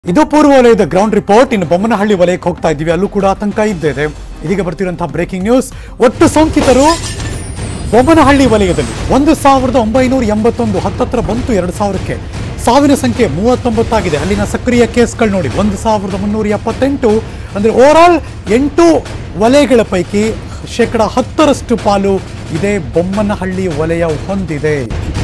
ಇದು ಪೂರ್ವ ವಲಯದ ಗ್ರೌಂಡ್ ರಿಪೋರ್ಟ್ ಇನ್ನು ಬೊಮ್ಮನಹಳ್ಳಿ ವಲಯಕ್ಕೆ ಹೋಗ್ತಾ ಇದ್ದೀವಿ ಅಲ್ಲೂ ಕೂಡ ಆತಂಕ ಇದ್ದೇ ಇದೆ ಇದೀಗ ಬರ್ತಿರುವಂತಹ ಬ್ರೇಕಿಂಗ್ ನ್ಯೂಸ್ ಒಟ್ಟು ಸೋಂಕಿತರು ಬೊಮ್ಮನಹಳ್ಳಿ ವಲಯದಲ್ಲಿ ಒಂದು ಸಾವಿರದ ಒಂಬೈನೂರ ಎಂಬತ್ತೊಂದು ಹತ್ತತ್ರ ಬಂತು ಎರಡು ಸಾವಿರಕ್ಕೆ ಸಾವಿನ ಸಂಖ್ಯೆ ಮೂವತ್ತೊಂಬತ್ತಾಗಿದೆ ಅಲ್ಲಿನ ಸಕ್ರಿಯ ಕೇಸ್ಗಳು ನೋಡಿ ಒಂದು ಸಾವಿರದ ಮುನ್ನೂರ ಎಪ್ಪತ್ತೆಂಟು ಅಂದರೆ ಓವರಾಲ್ ಎಂಟು ವಲಯಗಳ ಪೈಕಿ ಶೇಕಡ ಹತ್ತರಷ್ಟು ಪಾಲು ಇದೇ ಬೊಮ್ಮನಹಳ್ಳಿ ವಲಯ ಹೊಂದಿದೆ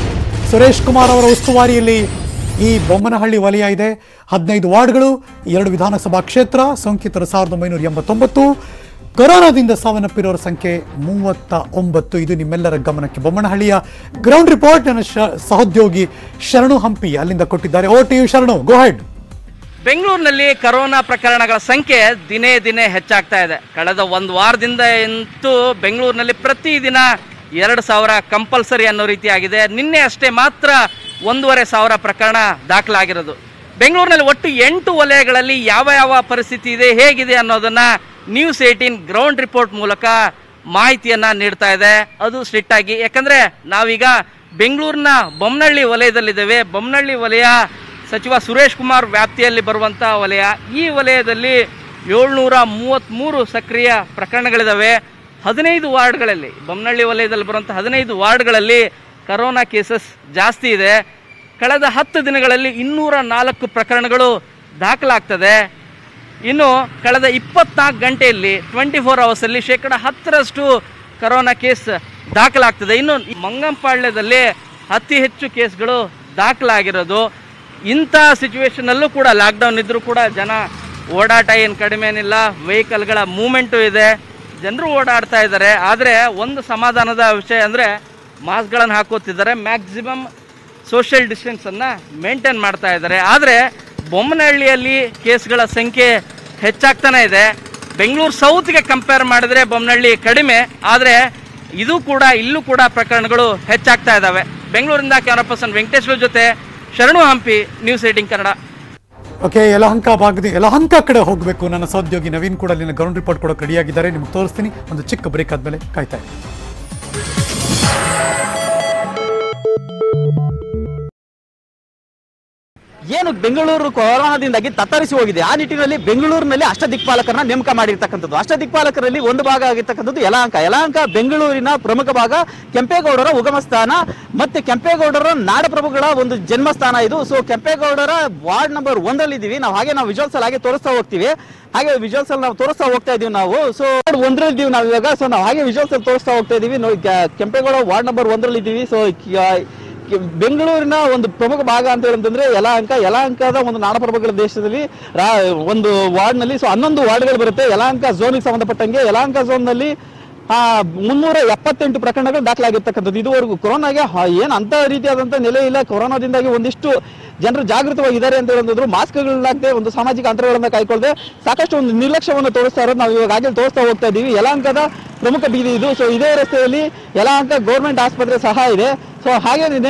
ಸುರೇಶ್ ಕುಮಾರ್ ಅವರ ಉಸ್ತುವಾರಿಯಲ್ಲಿ ಈ ಬೊಮ್ಮನಹಳ್ಳಿ ವಲಯ ಇದೆ ಹದಿನೈದು ವಾರ್ಡ್ಗಳು ಎರಡು ವಿಧಾನಸಭಾ ಕ್ಷೇತ್ರ ಸೋಂಕಿತರು ಸಾವಿರದ ಒಂಬೈನೂರ ಎಂಬತ್ತೊಂಬತ್ತು ಕೊರೋನಾದಿಂದ ಸಾವನ್ನಪ್ಪಿರೋರ ಸಂಖ್ಯೆ ಮೂವತ್ತ ಒಂಬತ್ತು ಇದು ನಿಮ್ಮೆಲ್ಲರ ಗಮನಕ್ಕೆ ಬೊಮ್ಮನಹಳ್ಳಿಯ ಗ್ರೌಂಡ್ ರಿಪೋರ್ಟ್ ನನ್ನ ಶ- ಸಹೋದ್ಯೋಗಿ ಶರಣು ಹಂಪಿ ಅಲ್ಲಿಂದ ಕೊಟ್ಟಿದ್ದಾರೆ ಓ ಟಿ ಯು ಶರಣು ಗೋಹೆಡ್ ಬೆಂಗಳೂರಿನಲ್ಲಿ ಕರೋನಾ ಪ್ರಕರಣಗಳ ಸಂಖ್ಯೆ ದಿನೇ ದಿನೇ ಹೆಚ್ಚಾಗ್ತಾ ಇದೆ ಕಳೆದ ಒಂದು ವಾರದಿಂದ ಅಂತೂ ಬೆಂಗಳೂರಿನಲ್ಲಿ ಪ್ರತಿದಿನ ಎರಡು ಸಾವಿರ ಕಂಪಲ್ಸರಿ ಅನ್ನೋ ರೀತಿ ಆಗಿದೆ ನಿನ್ನೆ ಅಷ್ಟೇ ಮಾತ್ರ ಒಂದೂವರೆ ಸಾವಿರ ಪ್ರಕರಣ ದಾಖಲಾಗಿರೋದು ಬೆಂಗಳೂರಿನಲ್ಲಿ ಒಟ್ಟು ಎಂಟು ವಲಯಗಳಲ್ಲಿ ಯಾವ ಯಾವ ಪರಿಸ್ಥಿತಿ ಇದೆ ಹೇಗಿದೆ ಅನ್ನೋದನ್ನ ನ್ಯೂಸ್ ಏಯ್ಟೀನ್ ಗ್ರೌಂಡ್ ರಿಪೋರ್ಟ್ ಮೂಲಕ ಮಾಹಿತಿಯನ್ನ ನೀಡ್ತಾ ಇದೆ ಅದು ಸ್ಟ್ರಿಕ್ಟ್ ಆಗಿ ಯಾಕಂದ್ರೆ ನಾವೀಗ ಬೆಂಗಳೂರಿನ ಬೊಮ್ಮನಹಳ್ಳಿ ವಲಯದಲ್ಲಿದ್ದೇವೆ ಬೊಮ್ಮನಹಳ್ಳಿ ವಲಯ ಸಚಿವ ಸುರೇಶ್ ಕುಮಾರ್ ವ್ಯಾಪ್ತಿಯಲ್ಲಿ ಬರುವಂಥ ವಲಯ ಈ ವಲಯದಲ್ಲಿ ಏಳ್ನೂರ ಮೂವತ್ತ್ಮೂರು ಸಕ್ರಿಯ ಪ್ರಕರಣಗಳಿದ್ದಾವೆ ಹದಿನೈದು ವಾರ್ಡ್ಗಳಲ್ಲಿ ಬೊಮ್ಮನಹಳ್ಳಿ ವಲಯದಲ್ಲಿ ಬರುವಂಥ ಹದಿನೈದು ವಾರ್ಡ್ಗಳಲ್ಲಿ ಕರೋನಾ ಕೇಸಸ್ ಜಾಸ್ತಿ ಇದೆ ಕಳೆದ ಹತ್ತು ದಿನಗಳಲ್ಲಿ ಇನ್ನೂರ ನಾಲ್ಕು ಪ್ರಕರಣಗಳು ದಾಖಲಾಗ್ತದೆ ಇನ್ನು ಕಳೆದ ಇಪ್ಪತ್ನಾಲ್ಕು ಗಂಟೆಯಲ್ಲಿ ಟ್ವೆಂಟಿ ಫೋರ್ ಅವರ್ಸಲ್ಲಿ ಶೇಕಡ ಹತ್ತರಷ್ಟು ಕರೋನಾ ಕೇಸ್ ದಾಖಲಾಗ್ತದೆ ಇನ್ನು ಮಂಗಂಪಾಳ್ಯದಲ್ಲಿ ಅತಿ ಹೆಚ್ಚು ಕೇಸ್ಗಳು ದಾಖಲಾಗಿರೋದು ಇಂಥ ಸಿಚುವೇಶನಲ್ಲೂ ಕೂಡ ಲಾಕ್ಡೌನ್ ಇದ್ದರೂ ಕೂಡ ಜನ ಓಡಾಟ ಏನು ಕಡಿಮೆ ಏನಿಲ್ಲ ವೆಹಿಕಲ್ಗಳ ಮೂಮೆಂಟು ಇದೆ ಜನರು ಓಡಾಡ್ತಾ ಇದ್ದಾರೆ ಆದರೆ ಒಂದು ಸಮಾಧಾನದ ವಿಷಯ ಅಂದರೆ ಮಾಸ್ಕ್ಗಳನ್ನು ಹಾಕೋತಿದ್ದಾರೆ ಮ್ಯಾಕ್ಸಿಮಮ್ ಸೋಷಿಯಲ್ ಡಿಸ್ಟೆನ್ಸನ್ನು ಮೇಂಟೈನ್ ಮಾಡ್ತಾ ಇದ್ದಾರೆ ಆದರೆ ಬೊಮ್ಮನಹಳ್ಳಿಯಲ್ಲಿ ಕೇಸ್ಗಳ ಸಂಖ್ಯೆ ಹೆಚ್ಚಾಗ್ತಾನೆ ಇದೆ ಬೆಂಗಳೂರು ಸೌತ್ಗೆ ಕಂಪೇರ್ ಮಾಡಿದ್ರೆ ಬೊಮ್ಮನಹಳ್ಳಿ ಕಡಿಮೆ ಆದರೆ ಇದು ಕೂಡ ಇಲ್ಲೂ ಕೂಡ ಪ್ರಕರಣಗಳು ಹೆಚ್ಚಾಗ್ತಾ ಇದ್ದಾವೆ ಬೆಂಗಳೂರಿಂದ ಕ್ಯಾಮರಾ ಪರ್ಸನ್ ವೆಂಕಟೇಶ್ವರ ಜೊತೆ Sharanu Hampi news eighteen Kannada okay Yelahanka ಭಾಗದ ಯಲಹಂಕ ಕಡೆ ಹೋಗಬೇಕು ನನ್ನ ಸಹೋದ್ಯೋಗಿ ನವೀನ್ ಕೂಡ ಅಲ್ಲಿನ ಗ್ರೌಂಡ್ ರಿಪೋರ್ಟ್ ಕೊಡೋಕೆ ರೆಡಿಯಾಗಿದ್ದಾರೆ ನಿಮ್ಗೆ ತೋರಿಸ್ತೀನಿ ಒಂದು ಚಿಕ್ಕ ಬ್ರೇಕ್ ಆದಮೇಲೆ ಕಾಯ್ತಾ ಇರಿ. ಏನು ಬೆಂಗಳೂರು ಕೊರೋನಾದಿಂದಾಗಿ ತತ್ತರಿಸಿ ಹೋಗಿದೆ ಆ ನಿಟ್ಟಿನಲ್ಲಿ ಬೆಂಗಳೂರಿನಲ್ಲಿ ಅಷ್ಟ ದಿಕ್ಪಾಲಕರನ್ನ ನೇಮಕ ಮಾಡಿರ್ತಕ್ಕಂಥದ್ದು ಅಷ್ಟ ದಿಕ್ಪಾಲಕರಲ್ಲಿ ಒಂದು ಭಾಗ ಆಗಿರ್ತಕ್ಕಂಥದ್ದು ಯಲಹಂಕ ಯಲಹಂಕ ಬೆಂಗಳೂರಿನ ಪ್ರಮುಖ ಭಾಗ ಕೆಂಪೇಗೌಡರ ಉಗಮ ಸ್ಥಾನ ಮತ್ತೆ ಕೆಂಪೇಗೌಡರ ನಾಡಪ್ರಭುಗಳ ಒಂದು ಜನ್ಮಸ್ಥಾನ ಇದು ಸೊ ಕೆಂಪೇಗೌಡರ ವಾರ್ಡ್ ನಂಬರ್ ಒಂದರಲ್ಲಿ ಇದೀವಿ ನಾವು ಹಾಗೆ ನಾವು ವಿಜುವಲ್ಸ್ ಅಲ್ಲಿ ಹಾಗೆ ತೋರಿಸ್ತಾ ಹೋಗ್ತೀವಿ ಹಾಗೆ ವಿಜುವಲ್ಸ್ ಅಲ್ಲಿ ನಾವು ತೋರಿಸ್ತಾ ಹೋಗ್ತಾ ಇದೀವಿ ನಾವು ಸೊ ಒಂದರಲ್ಲಿ ಇದೀವಿ ನಾವು ಇವಾಗ ಸೊ ನಾವು ಹಾಗೆ ವಿಜುವಲ್ಸ್ ಅಲ್ಲಿ ತೋರಿಸ್ತಾ ಹೋಗ್ತಾ ಇದೀವಿ ನೋಡಿ ಕೆ- ಕೆಂಪೇಗೌಡ ವಾರ್ಡ್ ನಂಬರ್ ಒಂದರಲ್ಲಿ ಇದೀವಿ ಸೊ ಕೆ- ಬೆಂಗಳೂರಿನ ಒಂದು ಪ್ರಮುಖ ಭಾಗ ಅಂತ ಹೇಳಂತಂದ್ರೆ ಯಲಹಂಕ ಯಲಹಂಕದ ಒಂದು ನಾಡಪ್ರಭುಗಳ ದೇಶದಲ್ಲಿ ರಾ- ಒಂದು ವಾರ್ಡ್ ನಲ್ಲಿ ಸೊ ಹನ್ನೊಂದು ವಾರ್ಡ್ಗಳು ಬರುತ್ತೆ ಯಲಹಂಕ ಝೋನ್ಗೆ ಸಂಬಂಧಪಟ್ಟಂಗೆ ಯಲಹಂಕ ಝೋನ್ ನಲ್ಲಿ ಆ ಮುನ್ನೂರ ಎಪ್ಪತ್ತೆಂಟು ಪ್ರಕರಣಗಳು ದಾಖಲಾಗಿರ್ತಕ್ಕಂಥದ್ದು ಇದುವರೆಗೂ ಕೊರೋನಾಗೆ ಹ- ಏನ್ ಅಂತ ರೀತಿಯಾದಂತ ನೆಲೆ ಇಲ್ಲ ಕೊರೋನಾದಿಂದಾಗಿ ಒಂದಿಷ್ಟು ಜನರು ಜಾಗೃತವಾಗಿದ್ದಾರೆ ಅಂತ ಹೇಳಿದ್ರು ಮಾಸ್ಕ್ಗಳಾಗದೆ ಒಂದು ಸಾಮಾಜಿಕ ಅಂತರಗಳನ್ನ ಕಾಯ್ಕೊಳ್ಳದೆ ಸಾಕಷ್ಟು ಒಂದು ನಿರ್ಲಕ್ಷ್ಯವನ್ನು ತೋರಿಸ್ತಾ ಇರೋದು ನಾವು ಇವಾಗ ಹಾಗೆ ತೋರಿಸ್ತಾ ಹೋಗ್ತಾ ಇದೀವಿ ಯಲಹಂಕದ ಪ್ರಮುಖ ಬೀದಿ ಇದು ಸೊ ಇದೇ ರಸ್ತೆಯಲ್ಲಿ ಯಲಹಂಕ ಗೌರ್ಮೆಂಟ್ ಆಸ್ಪತ್ರೆ ಸಹ ಇದೆ ಸೊ ಹಾಗೇನೆ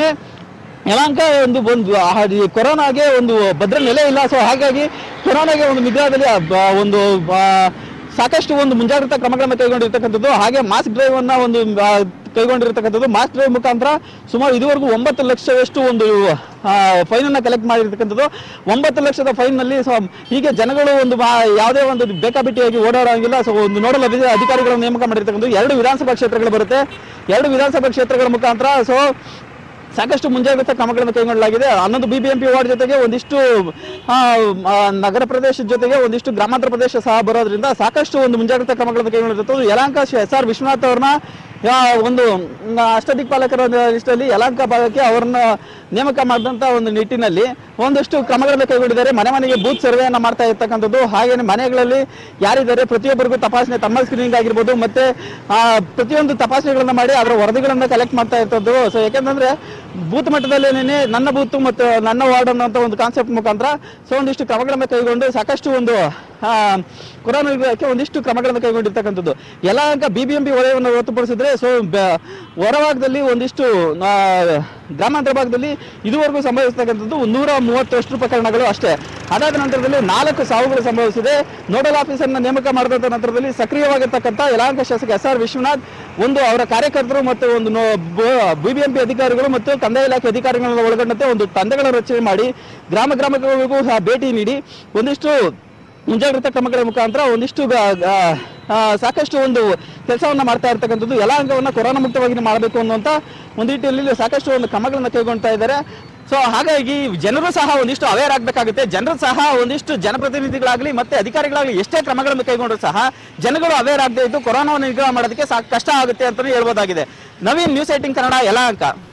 ಯಲಹಂಕ ಒಂದು ಒಂದು ಆ ಈ ಕೊರೋನಾಗೆ ಒಂದು ಭದ್ರ ನೆಲೆ ಇಲ್ಲ ಸೊ ಹಾಗಾಗಿ ಕೊರೋನಾಗೆ ಒಂದು ನಿಗ್ರಹದಲ್ಲಿ ಆ ಬ- ಒಂದು ಆ, ಸಾಕಷ್ಟು ಒಂದು ಮುಂಜಾಗ್ರತಾ ಕ್ರಮಗಳನ್ನು ಕೈಗೊಂಡಿರ್ತಕ್ಕಂಥದ್ದು ಹಾಗೆ ಮಾಸ್ಕ್ ಡ್ರೈವ್ ಅನ್ನ ಒಂದು ಆ, ಕೈಗೊಂಡಿರ್ತಕ್ಕಂಥದ್ದು ಮಾಸ್ಕ್ ಡ್ರೈವ್ ಮುಖಾಂತರ ಸುಮಾರು ಇದುವರೆಗೂ ಒಂಬತ್ತು ಲಕ್ಷವಷ್ಟು ಒಂದು ಫೈನ್ ಅನ್ನ ಕಲೆಕ್ಟ್ ಮಾಡಿರ್ತಕ್ಕಂಥದ್ದು ಒಂಬತ್ತು ಲಕ್ಷದ ಫೈನ್ ನಲ್ಲಿ ಸೊ ಹೀಗೆ ಜನಗಳು ಒಂದು ಬಾ- ಯಾವುದೇ ಒಂದು ಬೇಕಾಬಿಟ್ಟಿಯಾಗಿ ಓಡಾಡೋಂಗಿಲ್ಲ ಸೊ ಒಂದು ನೋಡಲ್ ಅಧಿ- ಅಧಿಕಾರಿಗಳನ್ನು ನೇಮಕ ಮಾಡಿರ್ತಕ್ಕಂಥದ್ದು ಎರಡು ವಿಧಾನಸಭಾ ಕ್ಷೇತ್ರಗಳು ಬರುತ್ತೆ ಎರಡು ವಿಧಾನಸಭಾ ಕ್ಷೇತ್ರಗಳ ಮುಖಾಂತರ ಸೊ ಸಾಕಷ್ಟು ಮುಂಜಾಗ್ರತಾ ಕ್ರಮಗಳನ್ನು ಕೈಗೊಳ್ಳಲಾಗಿದೆ ಹನ್ನೊಂದು ಬಿಬಿಎಂಪಿ ವಾರ್ಡ್ ಜೊತೆಗೆ ಒಂದಿಷ್ಟು ಆ, ಆ, ನಗರ ಪ್ರದೇಶದ ಜೊತೆಗೆ ಒಂದಿಷ್ಟು ಗ್ರಾಮಾಂತರ ಪ್ರದೇಶ ಸಹ ಬರೋದ್ರಿಂದ ಸಾಕಷ್ಟು ಒಂದು ಮುಂಜಾಗ್ರತಾ ಕ್ರಮಗಳನ್ನು ಕೈಗೊಂಡಿರ್ತದ್ದು ಯಲಹಂಕ ಎಸ್ ಆರ್ ವಿಶ್ವನಾಥ್ ಅವ್ರನ್ನ ಆ, ಒಂದು ಮ್, ಅಷ್ಟದಿಕ್ಪಾಲಕರ ಲಿಸ್ಟಲ್ಲಿ ಯಲಹಂಕ ಭಾಗಕ್ಕೆ ಅವರನ್ನ ನೇಮಕ ಮಾಡಿದಂತ ಒಂದು ನಿಟ್ಟಿನಲ್ಲಿ ಒಂದಷ್ಟು ಕ್ರಮಗಳನ್ನು ಕೈಗೊಂಡಿದ್ದಾರೆ ಮನೆ ಮನೆಗೆ ಬೂತ್ ಸರ್ವೆಯನ್ನ ಮಾಡ್ತಾ ಇರ್ತಕ್ಕಂಥದ್ದು ಹಾಗೇನೆ ಮನೆಗಳಲ್ಲಿ ಯಾರಿದ್ದಾರೆ ಪ್ರತಿಯೊಬ್ಬರಿಗೂ ತಪಾಸಣೆ ತಮ್ಮ ಸ್ಕ್ರೀನಿಂಗ್ ಆಗಿರ್ಬೋದು ಮತ್ತೆ ಆ, ಪ್ರತಿಯೊಂದು ತಪಾಸಣೆಗಳನ್ನ ಮಾಡಿ ಅದರ ವರದಿಗಳನ್ನ ಕಲೆಕ್ಟ್ ಮಾಡ್ತಾ ಇರ್ತದ್ದು ಸೊ ಯಾಕಂತಂದ್ರೆ ಬೂತ್ ಮಟ್ಟದಲ್ಲೇನೆ ನನ್ನ ಬೂತ್ ಮತ್ತು ನನ್ನ ವಾರ್ಡ್ ಅನ್ನೋ ಒಂದು ಕಾನ್ಸೆಪ್ಟ್ ಮುಖಾಂತರ ಸೊ ಒಂದಿಷ್ಟು ಕ್ರಮಗಳನ್ನು ಕೈಗೊಂಡು ಸಾಕಷ್ಟು ಒಂದು ಆ, ಕೊರೋನಾ ನಿಗ್ರಹಕ್ಕೆ ಒಂದಿಷ್ಟು ಕ್ರಮಗಳನ್ನು ಕೈಗೊಂಡಿರ್ತಕ್ಕಂಥದ್ದು ಯಲಹಂಕ ಬಿಬಿಎಂಪಿ ವಲಯವನ್ನು ಹೊರತುಪಡಿಸಿದ್ರೆ ನೋಡೋದಾದ್ರೆ ಸೊ ಹೊರಭಾಗದಲ್ಲಿ ಒಂದಿಷ್ಟು ಆ, ಗ್ರಾಮಾಂತರ ಭಾಗದಲ್ಲಿ ಇದುವರೆಗೂ ಸಂಭವಿಸ್ತಕ್ಕಂಥದ್ದು ನೂರ ಮೂವತ್ತಷ್ಟು ಪ್ರಕರಣಗಳು ಅಷ್ಟೇ ಅದಾದ ನಂತರದಲ್ಲಿ ನಾಲ್ಕು ಸಾವುಗಳು ಸಂಭವಿಸಿದೆ ನೋಡಲ್ ಆಫೀಸರ್ನ ನೇಮಕ ಮಾಡಿದಂತ ನಂತರದಲ್ಲಿ ಸಕ್ರಿಯವಾಗಿರ್ತಕ್ಕಂಥ ಯಲಹಂಕ ಶಾಸಕ ಎಸ್ ಆರ್ ವಿಶ್ವನಾಥ್ ಒಂದು ಅವರ ಕಾರ್ಯಕರ್ತರು ಮತ್ತು ಒಂದು ಬಿಬಿಎಂಪಿ ಅಧಿಕಾರಿಗಳು ಮತ್ತು ಕಂದಾಯ ಇಲಾಖೆ ಅಧಿಕಾರಿಗಳನ್ನ ಒಳಗೊಂಡಂತೆ ಒಂದು ತಂಡಗಳ ರಚನೆ ಮಾಡಿ ಗ್ರಾಮ ಗ್ರಾಮಗಳಿಗೂ ಸಹ ಭೇಟಿ ನೀಡಿ ಒಂದಿಷ್ಟು ಮುಂಜಾಗ್ರತಾ ಕ್ರಮಗಳ ಮುಖಾಂತರ ಒಂದಿಷ್ಟು ಗ- ಗ- ಆ, ಸಾಕಷ್ಟು ಒಂದು ಕೆಲಸವನ್ನ ಮಾಡ್ತಾ ಇರ್ತಕ್ಕಂಥದ್ದು ಎಲ್ಲ ಅಂಗವನ್ನ ಕೊರೋನಾ ಮುಕ್ತವಾಗಿ ಮಾಡಬೇಕು ಅನ್ನುವಂತ ಒಂದು ನಿಟ್ಟಿನಲ್ಲಿ ಸಾಕಷ್ಟು ಒಂದು ಕ್ರಮಗಳನ್ನ ಕೈಗೊಳ್ತಾ ಇದ್ದಾರೆ ಸೊ ಹಾಗಾಗಿ ಜನರು ಸಹ ಒಂದಿಷ್ಟು ಅವೇರ್ ಆಗಬೇಕಾಗುತ್ತೆ ಜನರು ಸಹ ಒಂದಿಷ್ಟು ಜನಪ್ರತಿನಿಧಿಗಳಾಗಲಿ ಮತ್ತೆ ಅಧಿಕಾರಿಗಳಾಗಲಿ ಎಷ್ಟೇ ಕ್ರಮಗಳನ್ನು ಕೈಗೊಂಡ್ರು ಸಹ ಜನಗಳು ಅವೇರ್ ಆಗದೆ ಇದ್ದು ಕೊರೋನಾವನ್ನು ನಿಗ್ರಹ ಮಾಡೋದಕ್ಕೆ ಸಾಕು ಕಷ್ಟ ಆಗುತ್ತೆ ಅಂತಲೂ ಹೇಳ್ಬೋದಾಗಿದೆ ನವೀನ್ ನ್ಯೂಸ್ ಏಟಿಂಗ್ ಕನ್ನಡ ಯಲಹಂಕ